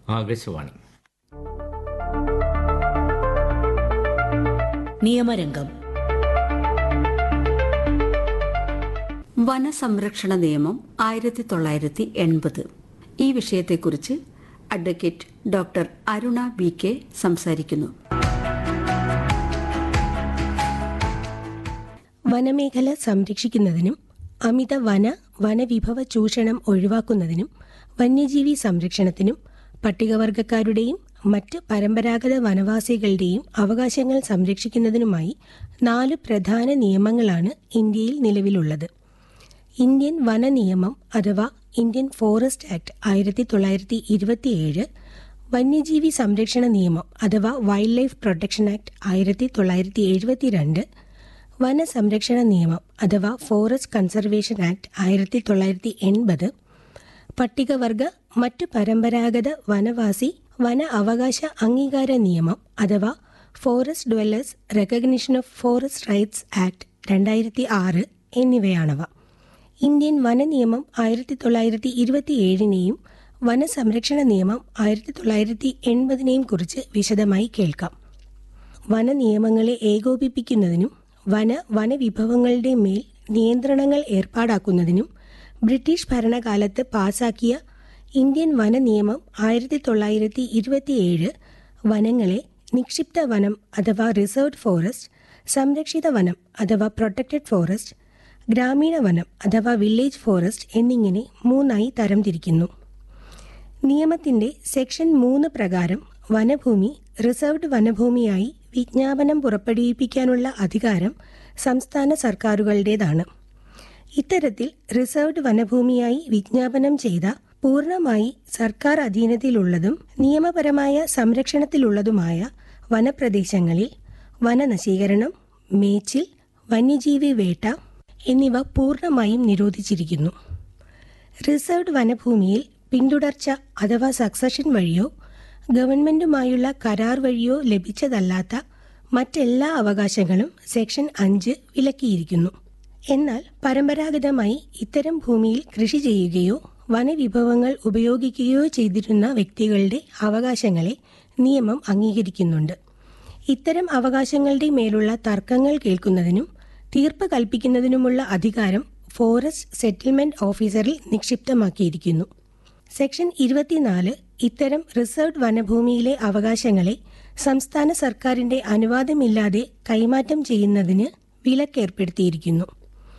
ആകാശവാണി നിയമരംഗം വനസംരക്ഷണ നിയമം ആയിരത്തി തൊള്ളായിരത്തി എൺപത് ഈ വിഷയത്തെക്കുറിച്ച് advocate doctor Aruna B K സംസാരിക്കുന്നു വനമേഖല സംരക്ഷിക്കുന്നതിനും അമിത വന വനവിഭവ ചൂഷണം ഒഴിവാക്കുന്നതിനും വന്യജീവി സംരക്ഷണത്തിനും പട്ടികവർഗക്കാരുടെയും മറ്റ് പരമ്പരാഗത വനവാസികളുടെയും അവകാശങ്ങൾ സംരക്ഷിക്കുന്നതിനുമായി നാല് പ്രധാന നിയമങ്ങളാണ് ഇന്ത്യയിൽ നിലവിലുള്ളത് ഇന്ത്യൻ വന നിയമം അഥവാ ഇന്ത്യൻ ഫോറസ്റ്റ് ആക്ട് ആയിരത്തി തൊള്ളായിരത്തി ഇരുപത്തിയേഴ് വന്യജീവി സംരക്ഷണ നിയമം അഥവാ വൈൽഡ് ലൈഫ് പ്രൊട്ടക്ഷൻ ആക്ട് ആയിരത്തി തൊള്ളായിരത്തി എഴുപത്തിരണ്ട് വന സംരക്ഷണ നിയമം അഥവാ ഫോറസ്റ്റ് കൺസർവേഷൻ ആക്ട് ആയിരത്തി തൊള്ളായിരത്തി എൺപത് പട്ടികവർഗ മറ്റു പരമ്പരാഗത വനവാസി വന അവകാശ അംഗീകാര നിയമം അഥവാ forest dwellers recognition of forest rights act രണ്ടായിരത്തി ആറ് എന്നിവയാണവ ഇന്ത്യൻ വന നിയമം ആയിരത്തി തൊള്ളായിരത്തി ഇരുപത്തിയേഴിനെയും വനസംരക്ഷണ നിയമം ആയിരത്തി തൊള്ളായിരത്തി എൺപതിനെയും കുറിച്ച് വിശദമായി കേൾക്കാം വന നിയമങ്ങളെ ഏകോപിപ്പിക്കുന്നതിനും വന വനവിഭവങ്ങളുടെ മേൽ നിയന്ത്രണങ്ങൾ ഏർപ്പാടാക്കുന്നതിനും ബ്രിട്ടീഷ് ഭരണകാലത്ത് പാസാക്കിയ ഇന്ത്യൻ വന നിയമം ആയിരത്തി തൊള്ളായിരത്തി ഇരുപത്തിയേഴ് വനങ്ങളെ നിക്ഷിപ്ത വനം അഥവാ റിസർവ്ഡ് ഫോറസ്റ്റ് സംരക്ഷിത വനം അഥവാ പ്രൊട്ടക്റ്റഡ് ഫോറസ്റ്റ് ഗ്രാമീണ വനം അഥവാ വില്ലേജ് ഫോറസ്റ്റ് എന്നിങ്ങനെ മൂന്നായി തരംതിരിക്കുന്നു നിയമത്തിന്റെ സെക്ഷൻ മൂന്ന് പ്രകാരം വനഭൂമി റിസർവ്ഡ് വനഭൂമിയായി വിജ്ഞാപനം പുറപ്പെടുവിപ്പിക്കാനുള്ള അധികാരം സംസ്ഥാന സർക്കാരുകളുടേതാണ് ഇത്തരത്തിൽ റിസർവ്ഡ് വനഭൂമിയായി വിജ്ഞാപനം ചെയ്ത പൂർണ്ണമായി സർക്കാർ അധീനതയിലുള്ളതും നിയമപരമായ സംരക്ഷണത്തിലുള്ളതുമായ വനപ്രദേശങ്ങളിൽ വനനശീകരണം മേച്ചിൽ വന്യജീവി വേട്ട എന്നിവ പൂർണ്ണമായും നിരോധിച്ചിരിക്കുന്നു റിസർവ്ഡ് വനഭൂമിയിൽ പിന്തുടർച്ച അഥവാ സക്സഷൻ വഴിയോ ഗവൺമെന്റുമായുള്ള കരാർ വഴിയോ ലഭിച്ചതല്ലാത്ത മറ്റെല്ലാ അവകാശങ്ങളും സെക്ഷൻ അഞ്ച് വിലക്കിയിരിക്കുന്നു എന്നാൽ പരമ്പരാഗതമായി ഇത്തരം ഭൂമിയിൽ കൃഷി ചെയ്യുകയോ വനവിഭവങ്ങൾ ഉപയോഗിക്കുകയോ ചെയ്തിരുന്ന വ്യക്തികളുടെ അവകാശങ്ങളെ നിയമം അംഗീകരിക്കുന്നുണ്ട് ഇത്തരം അവകാശങ്ങളുടെ മേലുള്ള തർക്കങ്ങൾ കേൾക്കുന്നതിനും തീർപ്പ് കൽപ്പിക്കുന്നതിനുമുള്ള അധികാരം ഫോറസ്റ്റ് സെറ്റിൽമെന്റ് ഓഫീസറിൽ നിക്ഷിപ്തമാക്കിയിരിക്കുന്നു സെക്ഷൻ ഇരുപത്തിനാല് ഇത്തരം റിസർവ്ഡ് വനഭൂമിയിലെ അവകാശങ്ങളെ സംസ്ഥാന സർക്കാരിന്റെ അനുവാദമില്ലാതെ കൈമാറ്റം ചെയ്യുന്നതിന് വിലക്കേർപ്പെടുത്തിയിരിക്കുന്നു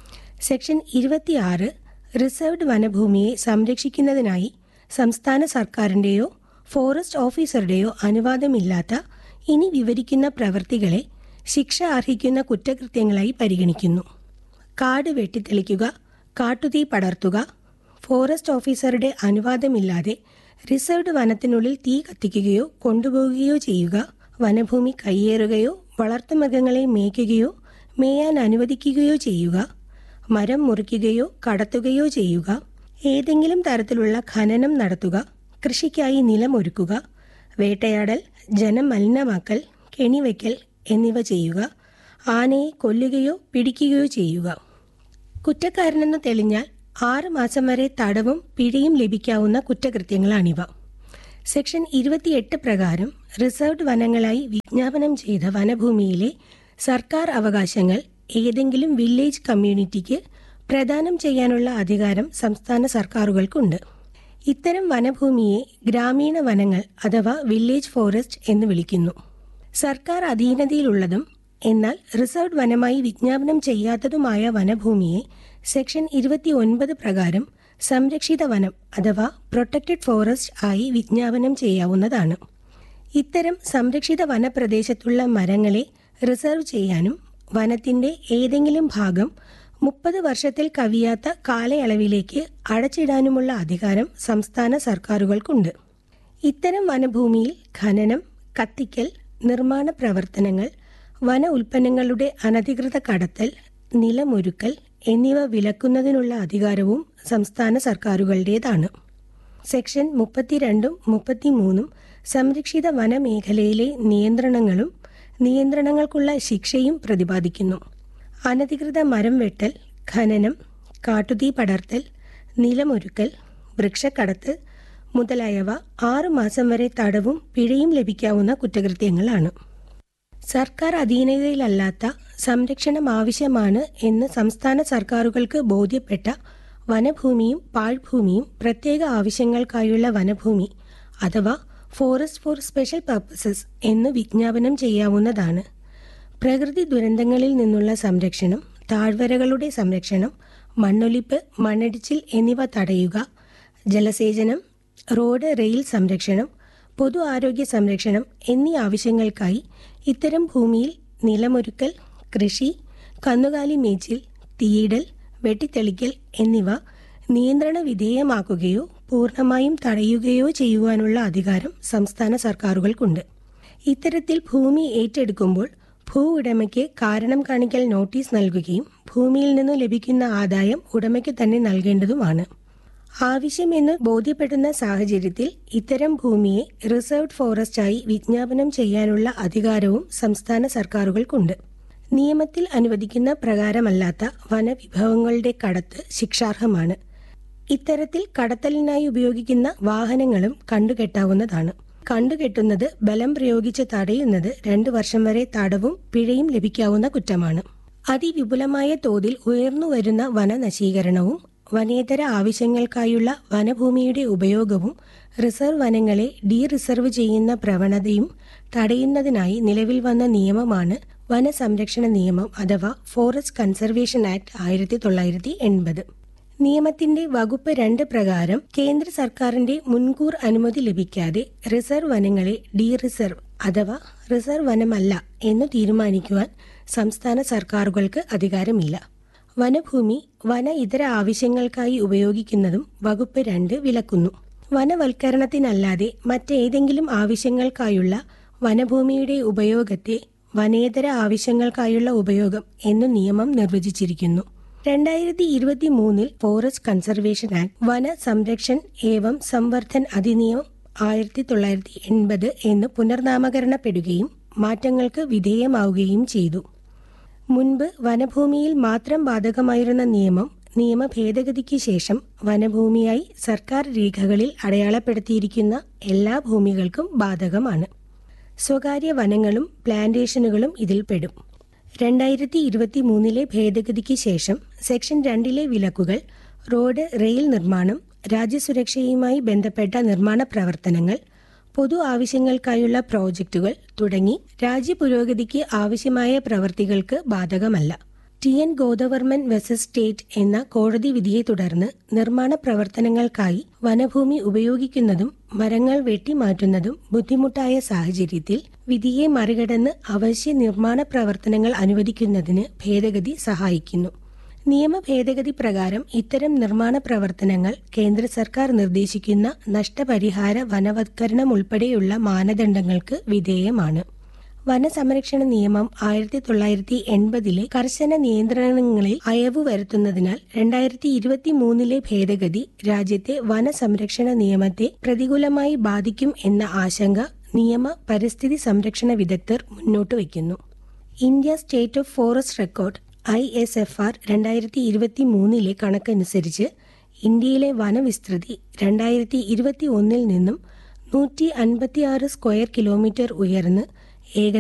സെക്ഷൻ ഇരുപത്തിയാറ് റിസർവ്ഡ് വനഭൂമിയെ സംരക്ഷിക്കുന്നതിനായി സംസ്ഥാന സർക്കാരിന്റെയോ ഫോറസ്റ്റ് ഓഫീസറുടെയോ അനുവാദമില്ലാത്ത ഇനി വിവരിക്കുന്ന പ്രവൃത്തികളെ ശിക്ഷ അർഹിക്കുന്ന കുറ്റകൃത്യങ്ങളായി പരിഗണിക്കുന്നു കാട് വെട്ടിത്തെളിക്കുക കാട്ടുതീ പടർത്തുക ഫോറസ്റ്റ് ഓഫീസറുടെ അനുവാദമില്ലാതെ റിസർവ്ഡ് വനത്തിനുള്ളിൽ തീ കത്തിക്കുകയോ കൊണ്ടുപോകുകയോ ചെയ്യുക വനഭൂമി കയ്യേറുകയോ വളർത്തുമൃഗങ്ങളെ മേയ്ക്കുകയോ മേയാൻ അനുവദിക്കുകയോ ചെയ്യുക മരം മുറിക്കുകയോ കടത്തുകയോ ചെയ്യുക ഏതെങ്കിലും തരത്തിലുള്ള ഖനനം നടത്തുക കൃഷിക്കായി നിലമൊരുക്കുക വേട്ടയാടൽ ജനം മലിനമാക്കൽ കെണിവയ്ക്കൽ എന്നിവ ചെയ്യുക ആനയെ കൊല്ലുകയോ പിടിക്കുകയോ ചെയ്യുക കുറ്റക്കാരനെന്ന് തെളിഞ്ഞാൽ ആറ് മാസം വരെ തടവും പിഴയും ലഭിക്കാവുന്ന കുറ്റകൃത്യങ്ങളാണിവ സെക്ഷൻ ഇരുപത്തിയെട്ട് പ്രകാരം റിസർവ്ഡ് വനങ്ങളായി വിജ്ഞാപനം ചെയ്ത വനഭൂമിയിലെ സർക്കാർ അവകാശങ്ങൾ ഏതെങ്കിലും വില്ലേജ് കമ്മ്യൂണിറ്റിക്ക് പ്രദാനം ചെയ്യാനുള്ള അധികാരം സംസ്ഥാന സർക്കാരുകൾക്കുണ്ട് ഇത്തരം വനഭൂമിയെ ഗ്രാമീണ വനങ്ങൾ അഥവാ വില്ലേജ് ഫോറസ്റ്റ് എന്ന് വിളിക്കുന്നു സർക്കാർ അധീനതയിലുള്ളതും എന്നാൽ റിസർവ്ഡ് വനമായി വിജ്ഞാപനം ചെയ്യാത്തതുമായ വനഭൂമിയെ സെക്ഷൻ ഇരുപത്തിയൊൻപത് പ്രകാരം സംരക്ഷിത വനം അഥവാ പ്രൊട്ടക്റ്റഡ് ഫോറസ്റ്റ് ആയി വിജ്ഞാപനം ചെയ്യാവുന്നതാണ് ഇത്തരം സംരക്ഷിത വനപ്രദേശത്തുള്ള മരങ്ങളെ റിസർവ് ചെയ്യാനും വനത്തിന്റെ ഏതെങ്കിലും ഭാഗം മുപ്പത് വർഷത്തിൽ കവിയാത്ത കാലയളവിലേക്ക് അടച്ചിടാനുമുള്ള അധികാരം സംസ്ഥാന സർക്കാരുകൾക്കുണ്ട് ഇത്തരം വനഭൂമിയിൽ ഖനനം കത്തിക്കൽ നിർമ്മാണ പ്രവർത്തനങ്ങൾ വന ഉൽപ്പന്നങ്ങളുടെ അനധികൃത കടത്തൽ നിലമൊരുക്കൽ എന്നിവ വിലക്കുന്നതിനുള്ള അധികാരവും സംസ്ഥാന സർക്കാരുകളുടേതാണ് സെക്ഷൻ മുപ്പത്തിരണ്ടും മുപ്പത്തിമൂന്നും സംരക്ഷിത വനമേഖലയിലെ നിയന്ത്രണങ്ങളും നിയന്ത്രണങ്ങൾക്കുള്ള ശിക്ഷയും പ്രതിപാദിക്കുന്നു അനധികൃത മരം വെട്ടൽ ഖനനം കാട്ടുതീ പടർത്തൽ നിലമൊരുക്കൽ വൃക്ഷക്കടത്ത് മുതലായവ ആറു മാസം വരെ തടവും പിഴയും ലഭിക്കാവുന്ന കുറ്റകൃത്യങ്ങളാണ് സർക്കാർ അധീനതയിലല്ലാത്ത സംരക്ഷണം ആവശ്യമാണ് എന്ന് സംസ്ഥാന സർക്കാരുകൾക്ക് ബോധ്യപ്പെട്ട വനഭൂമിയും പാഴ്ഭൂമിയും പ്രത്യേക ആവശ്യങ്ങൾക്കായുള്ള വനഭൂമി അഥവാ ഫോറസ്റ്റ് ഫോർ സ്പെഷ്യൽ പർപ്പസസ് എന്ന് വിജ്ഞാപനം ചെയ്യാവുന്നതാണ് പ്രകൃതി ദുരന്തങ്ങളിൽ നിന്നുള്ള സംരക്ഷണം താഴ്വരകളുടെ സംരക്ഷണം മണ്ണൊലിപ്പ് മണ്ണിടിച്ചിൽ എന്നിവ തടയുക ജലസേചനം റോഡ് റെയിൽ സംരക്ഷണം പൊതു ആരോഗ്യ സംരക്ഷണം എന്നീ ആവശ്യങ്ങൾക്കായി ഇത്തരം ഭൂമിയിൽ നിലമൊരുക്കൽ കൃഷി കന്നുകാലി മേച്ചിൽ തീയിടൽ വെട്ടിത്തെളിക്കൽ എന്നിവ നിയന്ത്രണ വിധേയമാക്കുകയോ പൂർണ്ണമായും തടയുകയോ ചെയ്യുവാനുള്ള അധികാരം സംസ്ഥാന സർക്കാരുകൾക്കുണ്ട് ഇത്തരത്തിൽ ഭൂമി ഏറ്റെടുക്കുമ്പോൾ ഭൂ ഉടമയ്ക്ക് കാരണം കാണിക്കൽ നോട്ടീസ് നൽകുകയും ഭൂമിയിൽ നിന്നു ലഭിക്കുന്ന ആദായം ഉടമയ്ക്ക് തന്നെ നൽകേണ്ടതുമാണ് ആവശ്യമെന്ന് ബോധ്യപ്പെടുന്ന സാഹചര്യത്തിൽ ഇത്തരം ഭൂമിയെ റിസർവ്ഡ് ഫോറസ്റ്റായി വിജ്ഞാപനം ചെയ്യാനുള്ള അധികാരവും സംസ്ഥാന സർക്കാരുകൾക്കുണ്ട് നിയമത്തിൽ അനുവദിക്കുന്ന പ്രകാരമല്ലാത്ത വനവിഭവങ്ങളുടെ കടത്ത് ശിക്ഷാർഹമാണ് ഇത്തരത്തിൽ കടത്തലിനായി ഉപയോഗിക്കുന്ന വാഹനങ്ങളും കണ്ടുകെട്ടാവുന്നതാണ് കണ്ടുകെട്ടുന്നത് ബലം പ്രയോഗിച്ച് തടയുന്നത് രണ്ടു വർഷം വരെ തടവും പിഴയും ലഭിക്കാവുന്ന കുറ്റമാണ് അതിവിപുലമായ തോതിൽ ഉയർന്നുവരുന്ന വനനശീകരണവും വനേതര ആവശ്യങ്ങൾക്കായുള്ള വനഭൂമിയുടെ ഉപയോഗവും റിസർവ് വനങ്ങളെ ഡീ റിസർവ് ചെയ്യുന്ന പ്രവണതയും തടയുന്നതിനായി നിലവിൽ വന്ന നിയമമാണ് വനസംരക്ഷണ നിയമം അഥവാ ഫോറസ്റ്റ് കൺസർവേഷൻ ആക്ട് ആയിരത്തി തൊള്ളായിരത്തി എൺപത് നിയമത്തിന്റെ വകുപ്പ് രണ്ട് പ്രകാരം കേന്ദ്ര സർക്കാരിന്റെ മുൻകൂർ അനുമതി ലഭിക്കാതെ റിസർവ് വനങ്ങളെ ഡീ റിസർവ് അഥവാ റിസർവ് വനമല്ല എന്ന് തീരുമാനിക്കുവാൻ സംസ്ഥാന സർക്കാരുകൾക്ക് അധികാരമില്ല വനഭൂമി വന ഇതര ആവശ്യങ്ങൾക്കായി ഉപയോഗിക്കുന്നതും വകുപ്പ് രണ്ട് വിലക്കുന്നു വനവൽക്കരണത്തിനല്ലാതെ മറ്റേതെങ്കിലും ആവശ്യങ്ങൾക്കായുള്ള വനഭൂമിയുടെ ഉപയോഗത്തെ വനേതര ആവശ്യങ്ങൾക്കായുള്ള ഉപയോഗം എന്നു നിയമം നിർവചിച്ചിരിക്കുന്നു രണ്ടായിരത്തി ഇരുപത്തി മൂന്നിൽ ഫോറസ്റ്റ് കൺസർവേഷൻ ആക്ട് വന സംരക്ഷൺ ഏവം സംവർദ്ധൻ അധിനിയമം ആയിരത്തി തൊള്ളായിരത്തി എൺപത് എന്ന് പുനർനാമകരണപ്പെടുകയും മാറ്റങ്ങൾക്ക് വിധേയമാവുകയും ചെയ്തു മുൻപ് വനഭൂമിയിൽ മാത്രം ബാധകമായിരുന്ന നിയമം നിയമ ഭേദഗതിക്ക് ശേഷം വനഭൂമിയായി സർക്കാർ രേഖകളിൽ അടയാളപ്പെടുത്തിയിരിക്കുന്ന എല്ലാ ഭൂമികൾക്കും ബാധകമാണ് സ്വകാര്യ വനങ്ങളും പ്ലാന്റേഷനുകളും ഇതിൽപ്പെടും രണ്ടായിരത്തി ഇരുപത്തി മൂന്നിലെ ഭേദഗതിക്ക് ശേഷം സെക്ഷൻ രണ്ടിലെ വിലക്കുകൾ റോഡ് റെയിൽ നിർമ്മാണം രാജ്യസുരക്ഷയുമായി ബന്ധപ്പെട്ട നിർമ്മാണ പ്രവർത്തനങ്ങൾ പൊതു ആവശ്യങ്ങൾക്കായുള്ള പ്രോജക്റ്റുകൾ തുടങ്ങി രാജ്യപുരോഗതിക്ക് ആവശ്യമായ പ്രവർത്തികൾക്ക് ബാധകമല്ല T N Godavarman versus state എന്ന കോടതി വിധിയെ തുടർന്ന് നിർമ്മാണ പ്രവർത്തനങ്ങൾക്കായി വനഭൂമി ഉപയോഗിക്കുന്നതും മരങ്ങൾ വെട്ടിമാറ്റുന്നതും ബുദ്ധിമുട്ടായ സാഹചര്യത്തിൽ വിധിയെ മറികടന്ന് അവശ്യ നിർമ്മാണ പ്രവർത്തനങ്ങൾ അനുവദിക്കുന്നതിന് ഭേദഗതി സഹായിക്കുന്നു നിയമ ഭേദഗതി പ്രകാരം ഇത്തരം നിർമ്മാണ പ്രവർത്തനങ്ങൾ കേന്ദ്ര സർക്കാർ നിർദ്ദേശിക്കുന്ന നഷ്ടപരിഹാര വനവത്കരണം ഉൾപ്പെടെയുള്ള മാനദണ്ഡങ്ങൾക്ക് വിധേയമാണ് വനസംരക്ഷണ നിയമം ആയിരത്തി തൊള്ളായിരത്തി എൺപതിലെ കർശന നിയന്ത്രണങ്ങളിൽ അയവ് വരുത്തുന്നതിനാൽ രണ്ടായിരത്തി ഇരുപത്തി മൂന്നിലെ ഭേദഗതി രാജ്യത്തെ വനസംരക്ഷണ നിയമത്തെ പ്രതികൂലമായി ബാധിക്കും എന്ന ആശങ്ക നിയമ പരിസ്ഥിതി സംരക്ഷണ വിദഗ്ധർ മുന്നോട്ട് വയ്ക്കുന്നു India state of forest record I S F R രണ്ടായിരത്തി ഇരുപത്തി മൂന്നിലെ കണക്കനുസരിച്ച് ഇന്ത്യയിലെ വനവിസ്തൃതി രണ്ടായിരത്തി ഇരുപത്തി ഒന്നിൽ നിന്നും നൂറ്റി അൻപത്തിയാറ് സ്ക്വയർ കിലോമീറ്റർ ഉയർന്ന് ഏക